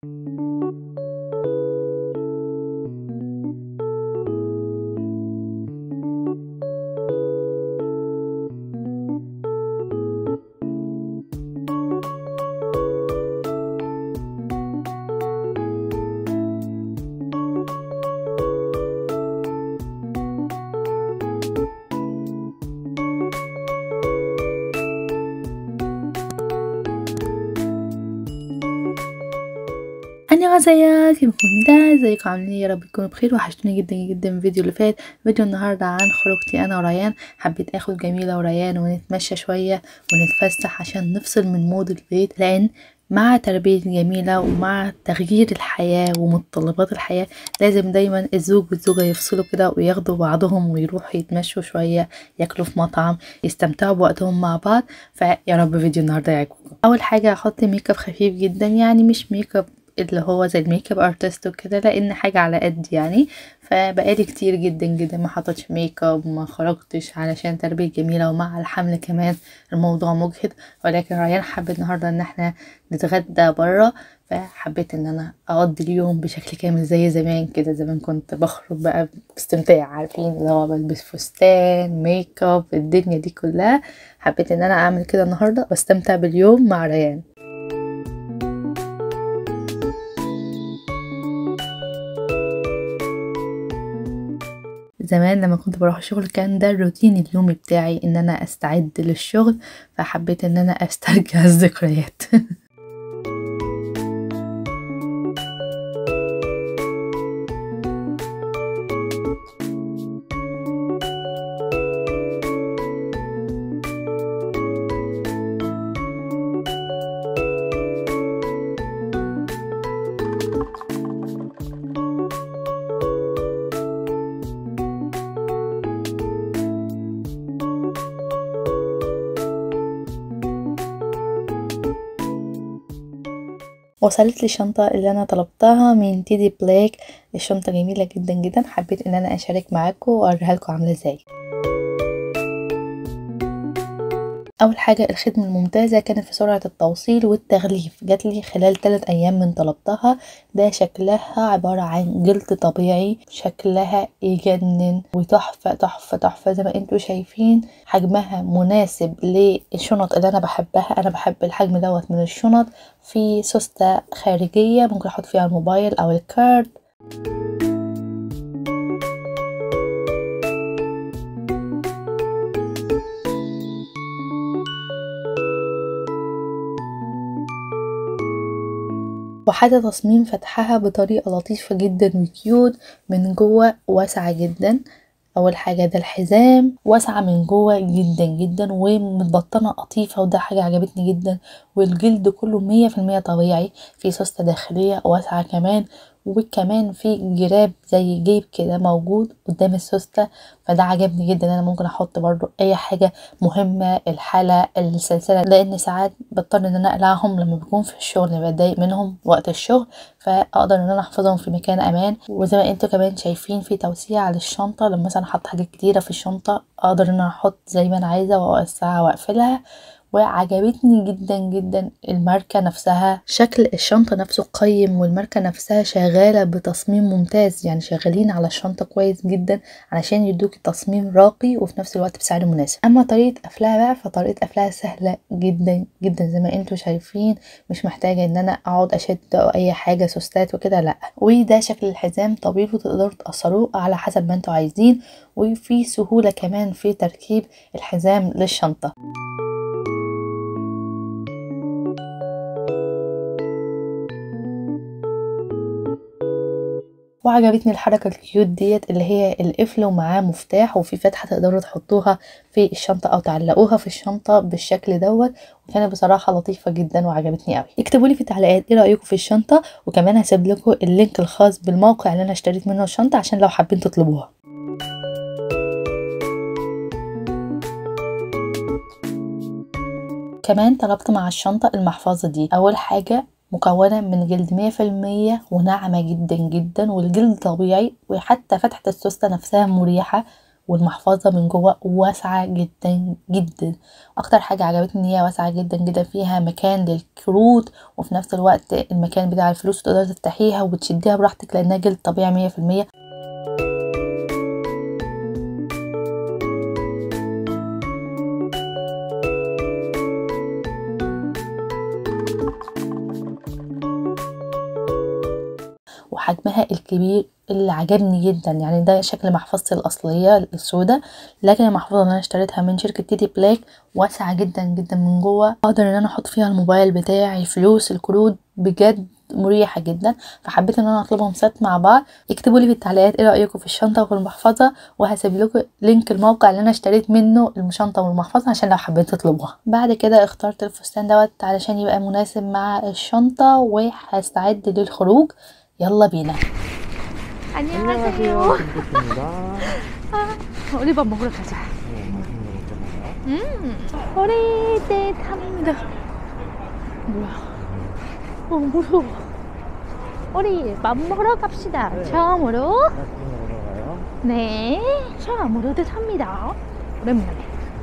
안녕하세요 كيفكم ازيكم عاملين ايه يا رب تكونوا بخير وحشتوني جدا جدا من الفيديو اللي فات فيديو النهارده عن خروجتي انا وريان حبيت اخد جميله وريان ونتمشى شويه ونتفسح عشان نفصل من مود البيت لان مع تربية جميلة ومع تغيير الحياة ومتطلبات الحياة لازم دايما الزوج والزوجة يفصلوا كده وياخدوا بعضهم ويروحوا يتمشوا شوية ياكلوا في مطعم يستمتعوا بوقتهم مع بعض فيا رب فيديو النهاردة يعجبكم أول حاجة هحط ميك اب خفيف جدا يعني مش ميك اب اللي هو زي الميك اب ارتست وكده لان حاجه على قد يعني فبقالي كتير جدا جدا ما حطيتش ميك اب ما خرجتش علشان تربيه جميله ومع الحمل كمان الموضوع مجهد ولكن ريان حب النهارده ان احنا نتغدى بره فحبيت ان انا اقضي اليوم بشكل كامل زي زمان كده زمان كنت بخرج بقى باستمتاع عارفين اللي هو بلبس فستان ميك اب الدنيا دي كلها حبيت ان انا اعمل كده النهارده واستمتع باليوم مع ريان زمان لما كنت بروح الشغل كان ده الروتين اليومي بتاعي ان انا استعد للشغل فحبيت ان انا استرجع الذكريات وصلت لي الشنطة اللي انا طلبتها من تيدي بلاك الشنطة جميلة جدا جدا حبيت ان انا اشارك معاكم واوريها لكم عاملة ازاي اول حاجه الخدمه الممتازه كانت في سرعه التوصيل والتغليف جات لي خلال 3 ايام من طلبتها ده شكلها عباره عن جلد طبيعي شكلها يجنن وتحفه تحفه تحفه زي ما انتم شايفين حجمها مناسب للشنط اللي انا بحبها انا بحب الحجم دوت من الشنط في سوسته خارجيه ممكن احط فيها الموبايل او الكارد وحتى تصميم فتحها بطريقة لطيفة جدا وكيوت من جوه واسعة جدا اول حاجة ده الحزام واسعة من جوه جدا جدا ومتبطنة قطيفة وده حاجة عجبتني جدا والجلد كله مية في المية طبيعي في سوستة داخلية واسعة كمان وكمان في جراب زي جيب كده موجود قدام السوستة فده عجبني جدا انا ممكن احط برضو اي حاجة مهمة الحالة السلسلة لان ساعات بضطر ان انا اقلعهم لما بكون في الشغل بتضايق منهم وقت الشغل فاقدر ان انا احفظهم في مكان امان وزي ما انتوا كمان شايفين في توسيع للشنطة لما مثلا احط حاجات كتيرة في الشنطة اقدر ان انا احط زي ما انا عايزة واوسعها واقفلها وعجبتني جدا جدا الماركة نفسها شكل الشنطة نفسه قيم والماركة نفسها شغالة بتصميم ممتاز يعني شغالين على الشنطة كويس جدا علشان يدوك تصميم راقي وفي نفس الوقت بسعر مناسب اما طريقة قفلها بقى فطريقة قفلها سهلة جدا جدا زي ما انتوا شايفين مش محتاجة ان انا اقعد اشد او اي حاجة سوستات وكده لا وده شكل الحزام طويل وتقدروا تقصروه على حسب ما انتوا عايزين وفي سهولة كمان في تركيب الحزام للشنطة وعجبتني الحركة الكيوت ديت اللي هي القفل ومعاه مفتاح وفي فتحة تقدروا تحطوها في الشنطة او تعلقوها في الشنطة بالشكل دوت وكانت بصراحة لطيفة جدا وعجبتني قوي اكتبوا لي في التعليقات ايه رأيكم في الشنطة وكمان هسيب لكم اللينك الخاص بالموقع اللي انا اشتريت منه الشنطة عشان لو حابين تطلبوها كمان طلبت مع الشنطة المحفظة دي اول حاجة مكونة من جلد مية في المية وناعمة جدا جدا والجلد طبيعي وحتى فتحة السوستة نفسها مريحة والمحفظة من جوه واسعة جدا جدا اكتر حاجة عجبتني ان هي واسعة جدا جدا فيها مكان للكروت وفي نفس الوقت المكان بتاع الفلوس تقدري تفتحيها وبتشديها براحتك لانها جلد طبيعي مية في المية وحجمها الكبير اللي عجبني جدا يعني ده شكل محفظتي الأصلية السوداء لكن المحفظة اللي أنا اشتريتها من شركة تيدي بلاك واسعة جدا جدا من جوه أقدر إن أنا أحط فيها الموبايل بتاعي فلوس الكروت بجد مريحة جدا فحبيت ان انا اطلبهم سات مع بعض اكتبوا لي في التعليقات ايه رأيكم في الشنطة وفي المحفظة وهسيب لكم لينك الموقع اللي انا اشتريت منه الشنطة والمحفظة عشان لو حبيت تطلبوها بعد كده اخترت الفستان دوت علشان يبقى مناسب مع الشنطة وهستعد للخروج يلا بينا 안녕하세요. 김국입니다. 우리 밥 먹으러 가자. 네, 맛있는 거 있잖아요. 음, 어릴 탑니다. 뭐야? 어, 무서워. 우리 밥 먹으러 갑시다. 처음으로. 맛있는 거 먹으러 가요. 네, 처음으로 탑니다. 오랜만에.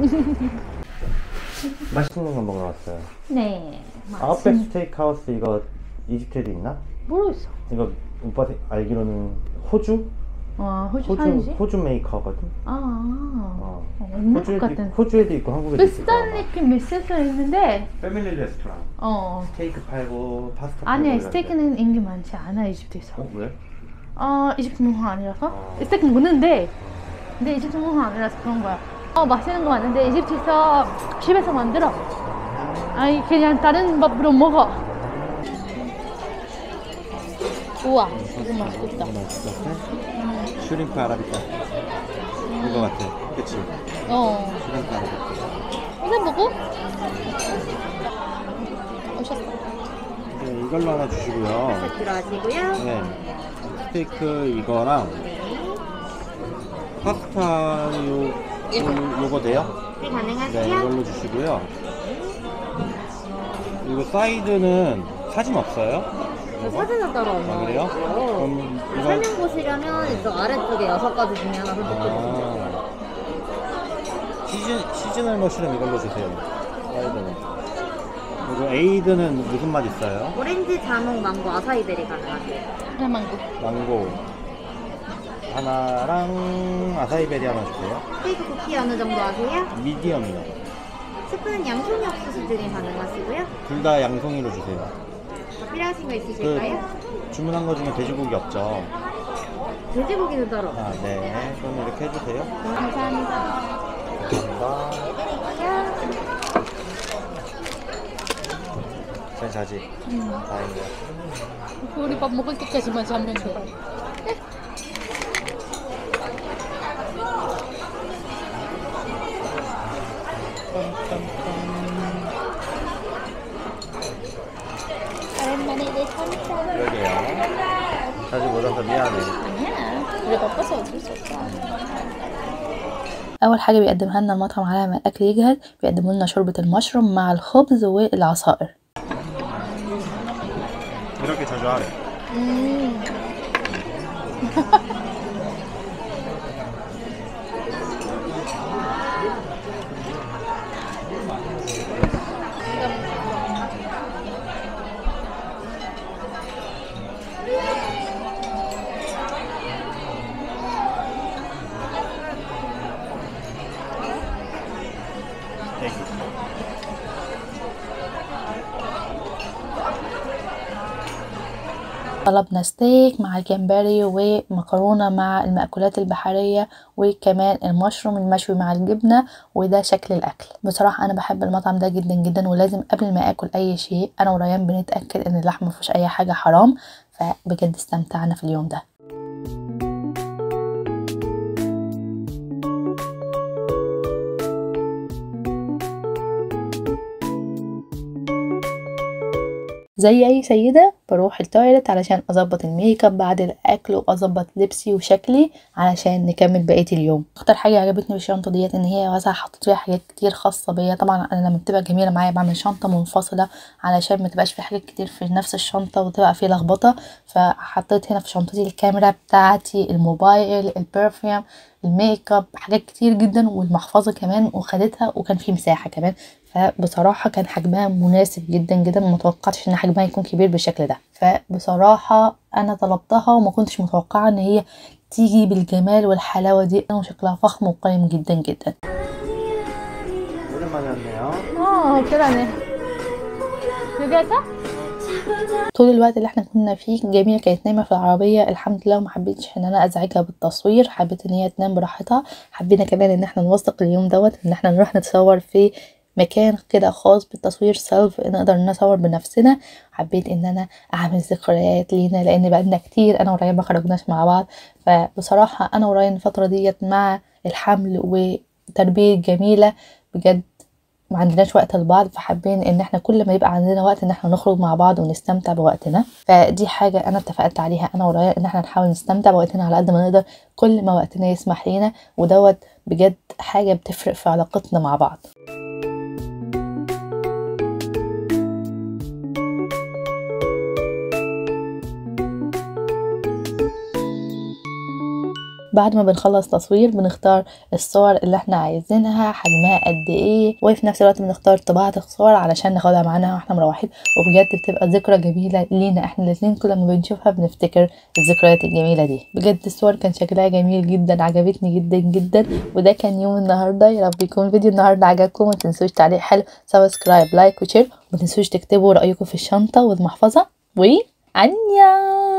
맛있는 거 먹으러 왔어요. 네. 아웃백 스테이크하우스 이거 이집트에도 있나? 모르겠어. 이거 오빠 알기로는 호주? 어, 호주 호주 사이지? 호주 메이커거든. 아, 아. 어. 어, 옛날 호주에도 같은. 있- 호주에도 있고 한국에도 있을 거야. 아마. 비슷한 느낌 비슷한 있는데, 패밀리 레스토랑. 어. 스테이크 팔고 파스타 팔고 아니야, 이런데. 스테이크는 인기 많지 않아, 이집트에서. 어 왜? 어, 이집트 문화 아니라서? 어. 스테이크 먹는데, 근데 이집트 문화 아니라서 그런 거야. 어, 맛있는 거 많은데, 이집트에서 집에서 만들어. 아니, 그냥 다른 밥으로 먹어. 우와, 이거 맛있겠다. 맛있었어? 슈림프 아라비카. 이거 같아. 그치? 어, 슈림프 아라비카. 이거 먹어? 오셨어. 네, 이걸로 하나 주시고요. 들어가시고요. 네. 스테이크 이거랑 파스타 요, 요 요거 돼요? 네, 네, 가능하세요? 이걸로 주시고요. 이거 사이드는 사진 없어요? 저 사진은 따로 아, 없나요? 그래요? 그럼 이거 설명 보시려면 이쪽 아래쪽에 여섯 가지 중에 하나 선택해 주세요. 아, 시즌 시즈널 머쉬룸 이걸로 주세요. 사이드는. 그리고 에이드는 무슨 맛 있어요? 오렌지, 자몽, 망고, 아사이베리 가능하세요. 하나만고. 망고 하나랑 아사이베리 하나 주세요. 스테이크 쿠키 어느 정도 하세요? 미디엄이요. 스프는 양송이 옥수수 중에 가능하시고요. 둘 다 양송이로 주세요. 더 필요하신 거 있으실까요? 그 주문한 거 중에 돼지고기 없죠? 돼지고기는 따로. 아, 네. 그럼 이렇게 해주세요. 감사합니다. 감사합니다. 잘 자지? 다행이야. 우리 밥 먹을 때까지만 자면 돼. 오랜만에 내 삼촌. 그러게요. 자주 못 와서 미안해. 아니야. 우리 바빠서 어쩔 수 없어. اول حاجه بيقدمها لنا المطعم على ما الاكل يجهز بيقدموا لنا شوربه المشروم مع الخبز والعصائر 이렇게 자주 하래. 음. 애기. طلبنا ستيك مع الجمبري ومكرونة مع المأكولات البحرية وكمان المشروم المشوي مع الجبنة وده شكل الأكل بصراحة أنا بحب المطعم ده جدا جدا ولازم قبل ما أكل أي شيء أنا وريان بنتأكد إن اللحم مفيهوش أي حاجة حرام فبجد استمتعنا في اليوم ده زي اي سيده بروح التويلت علشان اظبط الميك اب بعد الاكل واظبط لبسي وشكلي علشان نكمل بقيه اليوم اكتر حاجه عجبتني بالشنطه ديت ان هي واسعه حطيت فيها حاجات كتير خاصه بيا طبعا انا لما بتبقى جميله معايا بعمل شنطه منفصله علشان ما تبقاش في حاجات كتير في نفس الشنطه وتبقى في لخبطه فحطيت هنا في شنطتي الكاميرا بتاعتي الموبايل البرفيوم الميك اب حاجات كتير جدا والمحفظه كمان وخدتها وكان في مساحه كمان فبصراحة كان حجمها مناسب جدا جدا متوقعتش ان حجمها يكون كبير بالشكل ده فبصراحة انا طلبتها وما كنتش متوقعة ان هي تيجي بالجمال والحلاوة دي وشكلها فخم وقيم جدا جدا 오랜만에 왔네요. 어, 계란에. 여기 할까? طول الوقت اللي احنا كنا فيه جميلة كانت نايمة في العربية الحمد لله وما حبيتش ان انا ازعجها بالتصوير حبيت ان هي تنام براحتها حبينا كمان ان احنا نوثق اليوم دوت ان احنا نروح نتصور في مكان كده خاص بالتصوير سيلف نقدر نصور بنفسنا حبيت ان انا اعمل ذكريات لينا لان بقالنا كتير انا وريان ما خرجناش مع بعض فبصراحة انا وريان الفترة ديت مع الحمل وتربية جميلة بجد ما عندناش وقت لبعض فحابين ان احنا كل ما يبقى عندنا وقت ان احنا نخرج مع بعض ونستمتع بوقتنا فدي حاجة انا اتفقت عليها انا ورايا ان احنا نحاول نستمتع بوقتنا على قد ما نقدر كل ما وقتنا يسمح لينا ودوت بجد حاجة بتفرق في علاقتنا مع بعض بعد ما بنخلص تصوير بنختار الصور اللي احنا عايزينها حجمها قد ايه وفي نفس الوقت بنختار طباعة الصور علشان ناخدها معانا واحنا مروحين وبجد بتبقى ذكرى جميلة لينا احنا الاتنين كل ما بنشوفها بنفتكر الذكريات الجميلة دي بجد الصور كان شكلها جميل جدا عجبتني جدا جدا وده كان يوم النهاردة يا رب يكون فيديو النهاردة عجبكم ما تنسوش تعليق حلو سبسكرايب لايك وشير وما تنسوش تكتبوا رأيكم في الشنطة والمحفظة و عنيا